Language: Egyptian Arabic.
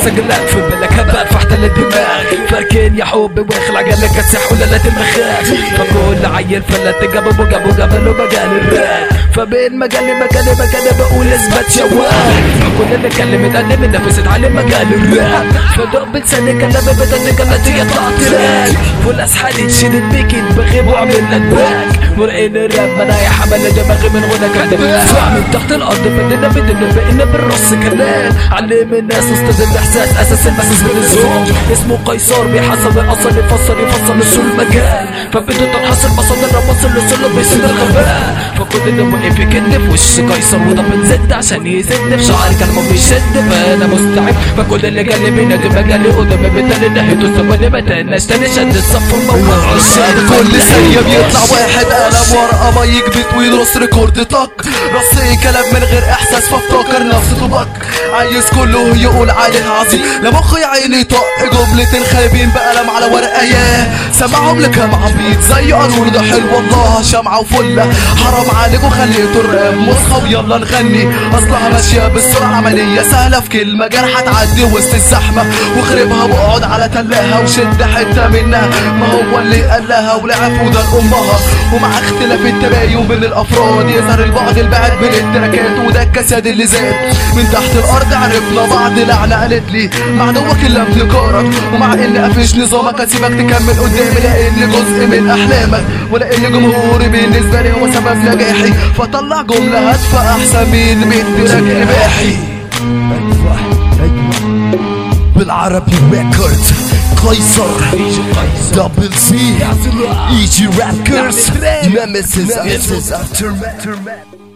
سجلات في بالك هبال فاحتل الدماغ فاكين يا حبي واخلع قالك السح ولا لا المخاخ فكل عيل فلت جابه وجابه جابه مجال الراب فبين مجالي مجالي مجالي بقول اثبت شواك فكل اللي كلم اتقلم النفس اتعلم مجال الراب فدق بلساني كلامي بدل كلمتي يطلع تراك فول اسحالي تشيل بيكي بغيب واعمل لك باك مرقين الراب منايا حمل دماغي من غنى كلام فاهم تحت الارض بدنا بدنا بقينا بالرص كمان علم الناس استاذ الاحساس اساس المسس من الزوم اسمه قيصر بيحسب الاصل يفصل يفصل نص المكان فبدو تنحصر مصادر وصل لسل بيسد الغباء فكل اللي واقف يكذب وش قيصر وده بنزد عشان يسد في شعري كلمه بيشد فانا مستعد فكل اللي جالي بينادي مجالي قدام بالتالي نهيته ثواني ما تناش تاني شد الصف الموضوع كل ثانية بيطلع واحد قلم ورقة مايك بيت ويرص ريكورد طق رص اي كلام من غير احساس فافتكر نفسه طبق عايز كله يقول عليه عظيم لمخ يا عيني طق جملتين خايبين بقلم على ورقة ياه سمعهم لكام عبيط زي قالوا ده حلو والله شمعة وفلة حرام عليكم خليتوا الراب مصحى ويلا نغني اصلها ماشية بالسرعة عملية سهلة في كلمة جرحة تعدي وسط الزحمة واخربها واقعد على تلاها وشد حتة منها ما هو اللي قالها ولعب وده لأمها ومع اختلاف التباين بين الافراد يظهر البعد البعد بين التراكات وده الكساد اللي زاد من تحت الارض عرفنا بعض لعنة قالت لي معنوك الا ابتكارك ومع ان قفش نظامك اسيبك تكمل قدامي لان جزء من احلامك ولان جمهوري بالنسبة لي هو سبب نجاحي فطلع جملة هادفة احسن من 100 تراك اباحي بالعربي ريكورد قيصر دبل سي ايجي رابكرز نمسيس افتر